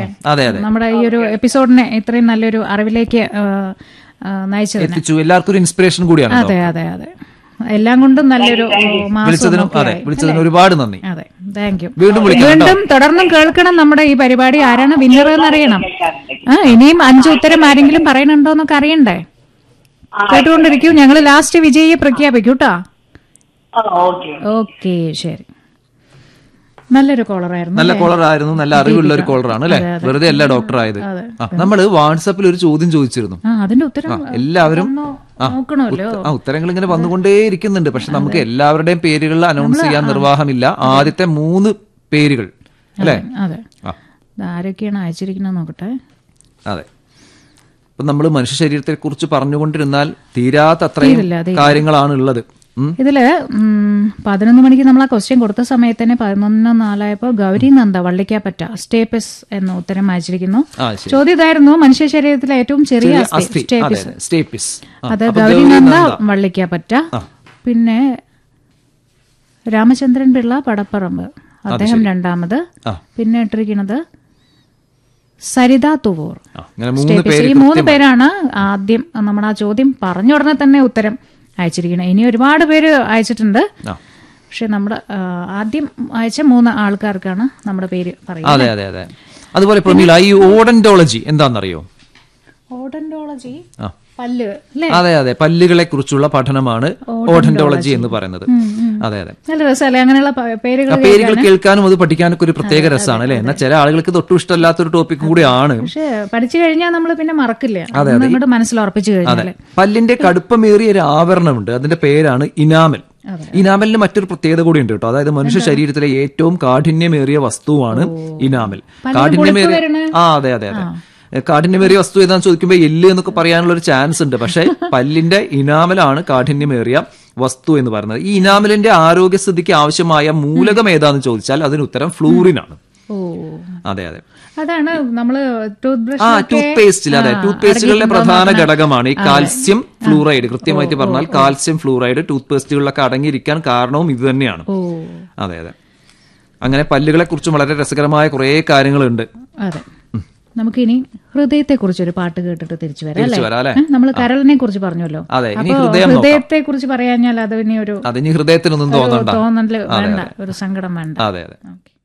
അതെ അതെ നമ്മുടെ ഈ ഒരു എപ്പിസോഡിനെ ഇത്രയും നല്ലൊരു അറിവിലേക്ക് ആ, ആ, നയിച്ചതിന് എത്തിച്ചു എല്ലാവർക്കും ഒരു ഇൻസ്പിറേഷൻ കൂടിയാണ് കേട്ടോ. അതെ അതെ അതെ എല്ലാം കൊണ്ടും നല്ലൊരു മാസം വിളിച്ചതിനും അതെ വിളിച്ചതിനും ഒരുപാട് നന്ദി അതെ താങ്ക് യു വീണ്ടും വിളിക്കാം കേട്ടോ. വീണ്ടും തുടർന്നും കേൾക്കണം നമ്മുടെ ഈ പരിപാടി ആരാണ് വിന്നർ എന്ന് അറിയണം ആ ഇനിയും അഞ്ച് ഉത്തരം ആരെങ്കിലും പറയണുണ്ടോ എന്നൊക്കെ അറിയണ്ടേ കേട്ടുകൊണ്ടിരിക്കൂ ഞങ്ങൾ ലാസ്റ്റ് വിജയിയെ പ്രഖ്യാപിക്കൂ കേട്ടോ ഓക്കെ ഓക്കെ ശരി നല്ലൊരു കോളറായിരുന്നു നല്ല കോളർ ആയിരുന്നു നല്ല അറിവുള്ള ഒരു കോളറാണ് അല്ലെ വെറുതെ അല്ല ഡോക്ടർ ആയത് ആ, നമ്മള് വാട്സാപ്പിൽ ഒരു ചോദ്യം ചോദിച്ചിരുന്നു ആ അതിന്റെ ഉത്തരം എല്ലാവരും ഒന്ന് ആ, നോക്കണമല്ലോ ഉത്ത- ആ ഉത്തരങ്ങൾ ഇങ്ങനെ വന്നുകൊണ്ടേ ഇരിക്കുന്നുണ്ട് പക്ഷെ നമുക്ക് എല്ലാവരുടെയും പേരുകൾ അനൗൺസ് ചെയ്യാൻ നിർവാഹമില്ല ആദ്യത്തെ മൂന്ന് പേരുകൾ അല്ലെ അതെ ആ ഇത് ആരൊക്കെയാണ് അയച്ചിരിക്കുന്നത് നോക്കട്ടെ അതെ ഇപ്പൊ നമ്മൾ മനുഷ്യ ശരീരത്തെ കുറിച്ച് പറഞ്ഞുകൊണ്ടിരുന്നാൽ തീരാത്ത അത്രയും തീരില്ല, തീരില്ല. കാര്യങ്ങളാണ് ഉള്ളത് ഉം. ഇതില് ഉം, പതിനൊന്ന് മണിക്ക് നമ്മൾ ആ ക്വസ്റ്റ്യൻ കൊടുത്ത സമയത്ത് തന്നെ പതിനൊന്ന് നാലായപ്പോ ഗൗരി നന്ദ വള്ളിക്കാപ്പറ്റ സ്റ്റേപ്പസ് എന്ന ഉത്തരം അയച്ചിരിക്കുന്നു ആ ശരി ചോദ്യം ഇതായിരുന്നു മനുഷ്യ ശരീരത്തിലെ ഏറ്റവും ചെറിയ ചെറിയ അസ്ഥി അസ്ഥി അതെ സ്റ്റേപ്പിസ് അതെ സ്റ്റേപ്പിസ് ആ, അത് അപ്പൊ ഗൗരി ഗൗരി നന്ദ നന്ദ. വള്ളിക്കാപ്പറ്റ പിന്നെ രാമചന്ദ്രൻ പിള്ള പടപ്പറമ്പ് അദ്ദേഹം രണ്ടാമത് ആ. പിന്നെ ഇട്ടിരിക്കുന്നത് സരിത തുവൂർ ആ, ഇങ്ങനെ മൂന്ന് സ്റ്റേപ്പിസ്. പേര് ഈ മൂന്ന് പേരാണ് ആദ്യം നമ്മുടെ ആ ചോദ്യം പറഞ്ഞ ഉടനെ തന്നെ ഉത്തരം അയച്ചിരിക്കുന്നത് ഇനി ഒരുപാട് പേര് അയച്ചിട്ടുണ്ട് ആ. പക്ഷെ നമ്മുടെ ആ, ആദ്യം അയച്ച മൂന്ന് ആൾക്കാർക്കാണ് നമ്മുടെ പേര് പറയുന്നത് അതെ അതെ അതെ അതുപോലെ പ്രമീല ഈ ഓഡന്റോളജി എന്താണെന്നറിയോ ഓഡന്റോളജി ആ പല്ല് അല്ലേ അതെ അതെ പല്ലുകളെ കുറിച്ചുള്ള പഠനമാണ് ഓഡന്റോളജി എന്ന് പറയുന്നത് അതെ അതെ നല്ല രസമല്ലേ അങ്ങനെയുള്ള പ- പേരുകൾ ആ പേരുകൾ കേൾക്കാനും അത് പഠിക്കാനൊക്കെ ഒരു പ്രത്യേക രസമാണ് അല്ലെ എന്നാൽ ചില ആളുകൾക്ക് ഇത് ഒട്ടും ഇഷ്ടമല്ലാത്തൊരു ടോപ്പിക്കും കൂടിയാണ് പക്ഷെ പഠിച്ചു കഴിഞ്ഞാൽ നമ്മൾ പിന്നെ മറക്കില്ല അതൊന്ന് അങ്ങോട്ട് മനസ്സിൽ ഉറപ്പിച്ചു കഴിഞ്ഞാല് പല്ലിന്റെ കടുപ്പമേറിയ ഒരു ആവരണമുണ്ട് അതിന്റെ പേരാണ് ഇനാമൽ ഇനാമലിന് മറ്റൊരു പ്രത്യേകത കൂടി ഉണ്ട് കേട്ടോ അതായത് മനുഷ്യ ശരീരത്തിലെ ഏറ്റവും കാഠിന്യമേറിയ വസ്തുവാണ് ഇനാമൽ കാഠിന്യമേറിയ വരണ? ആ അതെ അതെ അതെ കാഠിന്യമേറിയ വസ്തു ഏതാന്ന് ചോദിക്കുമ്പോൾ എല്ല് എന്നൊക്കെ പറയാനുള്ള ഒരു ചാൻസ് ഉണ്ട് പക്ഷെ പല്ലിന്റെ ഇനാമലാണ് കാഠിന്യമേറിയ വസ്തു എന്ന് പറയുന്നത് ഈ ഇനാമലിന്റെ ആരോഗ്യസ്ഥിതിക്ക് ആവശ്യമായ മൂലകം ഏതാന്ന് ചോദിച്ചാൽ അതിന് ഉത്തരം ഫ്ലൂറിനാണ് ഓ അതെ അതെ അതാണ് നമ്മള് ടൂത്ത് ബ്രഷ് ആ ടൂത്ത് പേസ്റ്റിൽ അതെ ടൂത്ത് പേസ്റ്റുകളിലെ പ്രധാന ഘടകമാണ് ഈ കാൽസ്യം ഫ്ലൂറൈഡ് കൃത്യമായിട്ട് പറഞ്ഞാൽ കാൽസ്യം ഫ്ലൂറൈഡ് ടൂത്ത് പേസ്റ്റുകളിലൊക്കെ അടങ്ങിയിരിക്കാൻ കാരണവും ഇത് തന്നെയാണ് ഓ അതെ അതെ അങ്ങനെ പല്ലുകളെ കുറിച്ചും വളരെ രസകരമായ കുറെ കാര്യങ്ങളുണ്ട് അതെ നമുക്കിനി ഹൃദയത്തെ കുറിച്ച് ഒരു പാട്ട് കേട്ടിട്ട് തിരിച്ചു വരാം തിരിച്ചു വരാം അല്ലെ നമ്മൾ കരളിനെ കുറിച്ച് പറഞ്ഞല്ലോ അതെ, ഇനി അപ്പൊ ഹൃദയം നോക്കാം. ഹൃദയത്തെ കുറിച്ച് പറയാഞ്ഞാൽ അത് ഇനി ഒരു അതിന് ഹൃദയത്തിനൊന്നും തോന്നണ്ട തോന്നല് വേണ്ട ഒരു സങ്കടം വേണ്ട അതെ അതെ ഓക്കെ